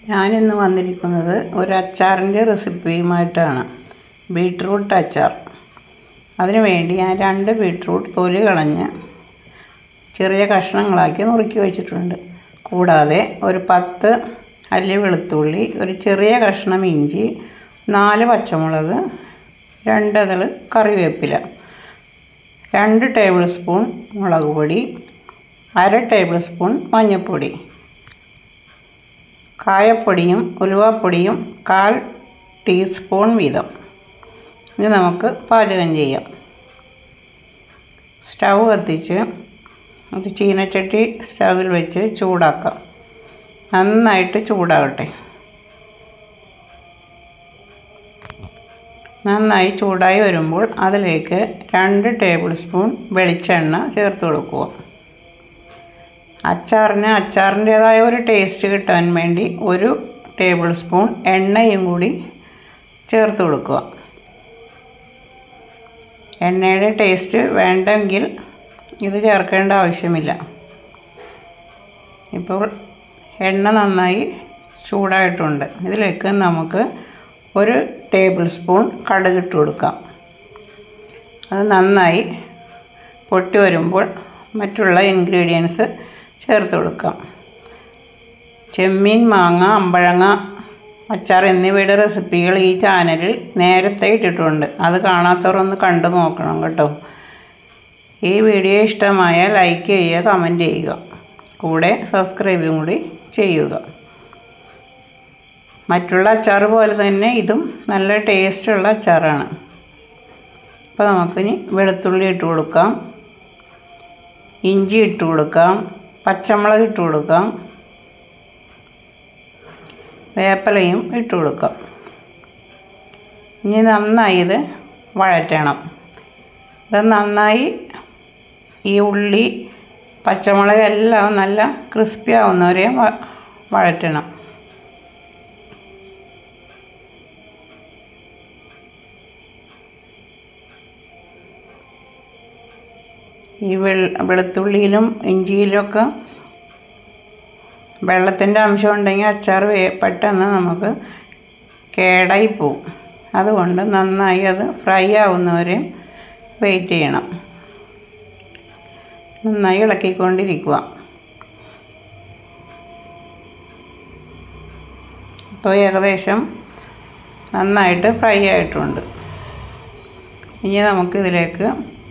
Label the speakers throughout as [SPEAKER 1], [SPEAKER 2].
[SPEAKER 1] ഞാനിന്ന് വന്നിരിക്കുന്നത് ഒരു അച്ചാറിൻ്റെ റെസിപ്പിയുമായിട്ടാണ് ബീട്രൂട്ട് അച്ചാർ അതിനു വേണ്ടി ഞാൻ രണ്ട് ബീട്രൂട്ട് തൊലി കളഞ്ഞ് ചെറിയ കഷ്ണങ്ങളാക്കി നുറുക്കി വെച്ചിട്ടുണ്ട് കൂടാതെ ഒരു പത്ത് അല്ലി വെളുത്തുള്ളി ഒരു ചെറിയ കഷ്ണം ഇഞ്ചി നാല് പച്ചമുളക് രണ്ടതൾ കറിവേപ്പില രണ്ട് ടേബിൾ സ്പൂൺ മുളക് പൊടി അര ടേബിൾ സ്പൂൺ മഞ്ഞൾപ്പൊടി കായപ്പൊടിയും ഉലുവാപ്പൊടിയും കാൽ ടീസ്പൂൺ വീതം ഇത് നമുക്ക് പാചകം ചെയ്യാം സ്റ്റൗ കത്തിച്ച് ഒരു ചീനച്ചട്ടി സ്റ്റൗവിൽ വെച്ച് ചൂടാക്കാം നന്നായിട്ട് ചൂടാകട്ടെ നന്നായി ചൂടായി വരുമ്പോൾ അതിലേക്ക് രണ്ട് ടേബിൾ സ്പൂൺ വെളിച്ചെണ്ണ ചേർത്ത് കൊടുക്കുക അച്ചാറിന് അച്ചാറിൻ്റേതായ ഒരു ടേസ്റ്റ് കിട്ടാൻ വേണ്ടി ഒരു ടേബിൾ സ്പൂൺ എണ്ണയും കൂടി ചേർത്ത് കൊടുക്കുക എണ്ണയുടെ ടേസ്റ്റ് വേണ്ടെങ്കിൽ ഇത് ചേർക്കേണ്ട ആവശ്യമില്ല ഇപ്പോൾ എണ്ണ നന്നായി ചൂടായിട്ടുണ്ട് ഇതിലേക്ക് നമുക്ക് ഒരു ടേബിൾ സ്പൂൺ കടുകിട്ട് കൊടുക്കാം അത് നന്നായി പൊട്ടി വരുമ്പോൾ മറ്റുള്ള ഇൻഗ്രീഡിയൻസ് ചേർത്ത് കൊടുക്കാം ചെമ്മീൻ മാങ്ങ അമ്പഴങ്ങ അച്ചാർ എന്നിവയുടെ റെസിപ്പികൾ ഈ ചാനലിൽ നേരത്തെ ഇട്ടിട്ടുണ്ട് അത് കാണാത്തവർ ഒന്ന് കണ്ടു നോക്കണം കേട്ടോ ഈ വീഡിയോ ഇഷ്ടമായ ലൈക്ക് ചെയ്യുക കമൻറ്റ് ചെയ്യുക കൂടെ സബ്സ്ക്രൈബും കൂടി ചെയ്യുക മറ്റുള്ള അച്ചാർ പോലെ തന്നെ ഇതും നല്ല ടേസ്റ്റുള്ള അച്ചാറാണ് അപ്പോൾ നമുക്കിനി വെളുത്തുള്ളി ഇട്ട് കൊടുക്കാം ഇഞ്ചി ഇട്ട് കൊടുക്കാം പച്ചമുളക് ഇട്ട് കൊടുക്കാം വേപ്പിലയും ഇട്ട് കൊടുക്കാം ഇനി നന്നായി ഇത് വഴറ്റണം ഇത് നന്നായി ഈ ഉള്ളി പച്ചമുളക് എല്ലാം നല്ല ക്രിസ്പി ആവുന്നവരെ വഴറ്റണം ഈ വെളുത്തുള്ളിയിലും ഇഞ്ചിയിലൊക്കെ വെള്ളത്തിൻ്റെ അംശം ഉണ്ടെങ്കിൽ അച്ചാർ പെട്ടെന്ന് നമുക്ക് കേടായി പോവും അതുകൊണ്ട് നന്നായി അത് ഫ്രൈ ആവുന്നവരെ വെയിറ്റ് ചെയ്യണം നന്നായി ഇളക്കിക്കൊണ്ടിരിക്കുക ഇപ്പോൾ ഏകദേശം നന്നായിട്ട് ഫ്രൈ ആയിട്ടുണ്ട് ഇനി നമുക്കിതിലേക്ക്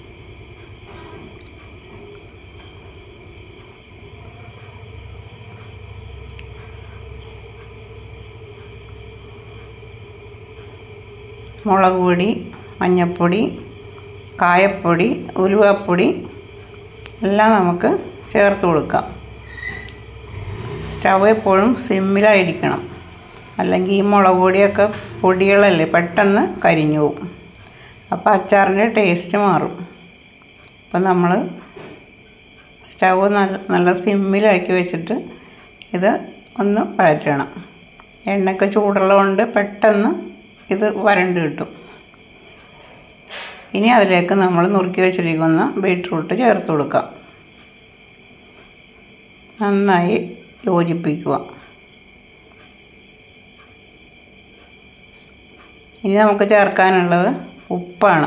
[SPEAKER 1] മുളക് പൊടി മഞ്ഞൾപ്പൊടി കായപ്പൊടി ഉലുവപ്പൊടി എല്ലാം നമുക്ക് ചേർത്ത് കൊടുക്കാം സ്റ്റവ് എപ്പോഴും സിമ്മിലായിരിക്കണം അല്ലെങ്കിൽ ഈ മുളക് പൊടിയൊക്കെ പൊടികളല്ലേ പെട്ടെന്ന് കരിഞ്ഞു പോകും അപ്പോൾ അച്ചാറിൻ്റെ ടേസ്റ്റ് മാറും അപ്പം നമ്മൾ സ്റ്റവ് നല്ല നല്ല സിമ്മിലാക്കി വെച്ചിട്ട് ഇത് ഒന്ന് വഴറ്റണം എണ്ണയൊക്കെ ചൂടുള്ളതുകൊണ്ട് പെട്ടെന്ന് ഇത് വരണ്ട് കിട്ടും ഇനി അതിലേക്ക് നമ്മൾ നുറുക്കി വെച്ചിരിക്കുന്ന ബീട്രൂട്ട് ചേർത്ത് കൊടുക്കാം നന്നായി യോജിപ്പിക്കുക ഇനി നമുക്ക് ചേർക്കാനുള്ളത് ഉപ്പാണ്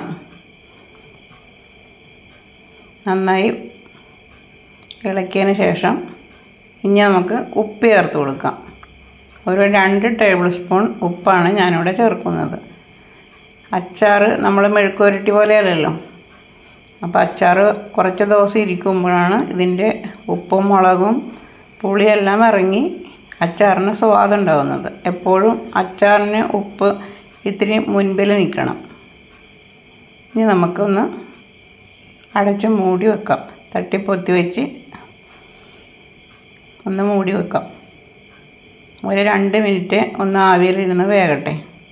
[SPEAKER 1] നന്നായി ഇളക്കിയതിന് ശേഷം ഇനി നമുക്ക് ഉപ്പ് ചേർത്ത് കൊടുക്കാം ഒരു രണ്ട് ടേബിൾ സ്പൂൺ ഉപ്പാണ് ഞാനിവിടെ ചേർക്കുന്നത് അച്ചാർ നമ്മൾ മെഴുക്കുവരട്ടി പോലെയല്ലല്ലോ അപ്പോൾ അച്ചാർ കുറച്ച് ദിവസം ഇരിക്കുമ്പോഴാണ് ഇതിൻ്റെ ഉപ്പും മുളകും പുളിയെല്ലാം ഇറങ്ങി അച്ചാറിന് സ്വാദുണ്ടാകുന്നത് എപ്പോഴും അച്ചാറിന് ഉപ്പ് ഇത്തിരി മുൻപിൽ നിൽക്കണം ഇനി നമുക്കൊന്ന് അടച്ച് മൂടി വെക്കാം തട്ടിപ്പൊത്തി വെച്ച് ഒന്ന് മൂടി വെക്കാം ഒരു രണ്ട് മിനിറ്റ് ഒന്ന് ആവിയിലിരുന്ന് വേകട്ടെ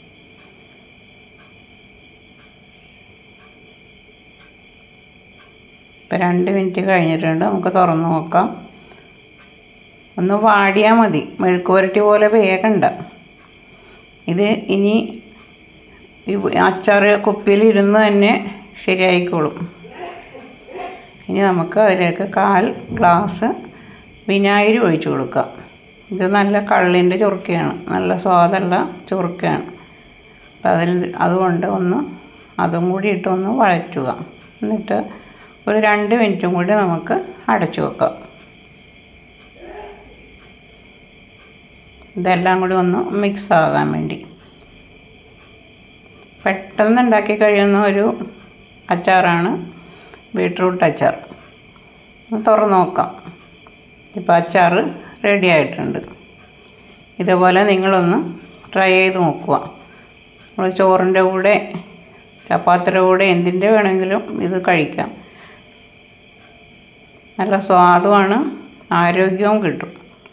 [SPEAKER 1] ഇപ്പം രണ്ട് മിനിറ്റ് കഴിഞ്ഞിട്ടുണ്ട് നമുക്ക് തുറന്ന് നോക്കാം ഒന്ന് വാടിയാൽ മതി മെഴുക്ക് പുരട്ടി പോലെ വേഗണ്ട ഇത് ഇനി ഈ അച്ചാർ കുപ്പിയിലിരുന്ന് തന്നെ ശരിയായിക്കോളും ഇനി നമുക്ക് അതിലേക്ക് കാൽ ഗ്ലാസ് വിനാഗിരി ഒഴിച്ചു കൊടുക്കാം ഇത് നല്ല കള്ളിൻ്റെ ചുറുക്കയാണ് നല്ല സ്വാദുള്ള ചുറുക്കയാണ് അപ്പം അതിൽ അതുകൊണ്ട് ഒന്ന് അതും കൂടി ഇട്ടൊന്ന് വഴറ്റുക എന്നിട്ട് ഒരു രണ്ട് മിനിറ്റും കൂടി നമുക്ക് അടച്ചു വെക്കാം ഇതെല്ലാം കൂടി ഒന്ന് മിക്സ് ആകാൻ വേണ്ടി പെട്ടെന്ന് ഉണ്ടാക്കി കഴിയുന്ന ഒരു അച്ചാറാണ് ബീട്രൂട്ട് അച്ചാർ ഒന്ന് തുറന്ന് നോക്കാം ഇപ്പോൾ അച്ചാർ റെഡി ആയിട്ടുണ്ട് ഇതുപോലെ നിങ്ങളൊന്ന് ട്രൈ ചെയ്ത് നോക്കുക നമ്മൾ ചോറിൻ്റെ കൂടെ ചപ്പാത്തിയുടെ കൂടെ എന്തിൻ്റെ വേണമെങ്കിലും ഇത് കഴിക്കാം നല്ല സ്വാദുമാണ് ആരോഗ്യവും കിട്ടും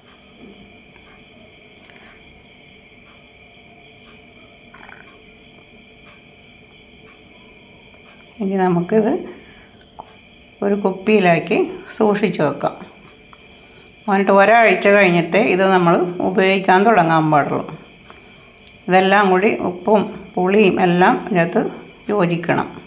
[SPEAKER 1] ഇനി നമുക്കിത് ഒരു കുപ്പിയിലാക്കി സൂക്ഷിച്ച് വെക്കാം എന്നിട്ട് ഒരാഴ്ച കഴിഞ്ഞിട്ട് ഇത് നമ്മൾ ഉപയോഗിക്കാൻ തുടങ്ങാൻ പാടുള്ളൂ ഇതെല്ലാം കൂടി ഉപ്പും പുളിയും എല്ലാം ഇതിനകത്ത് യോജിക്കണം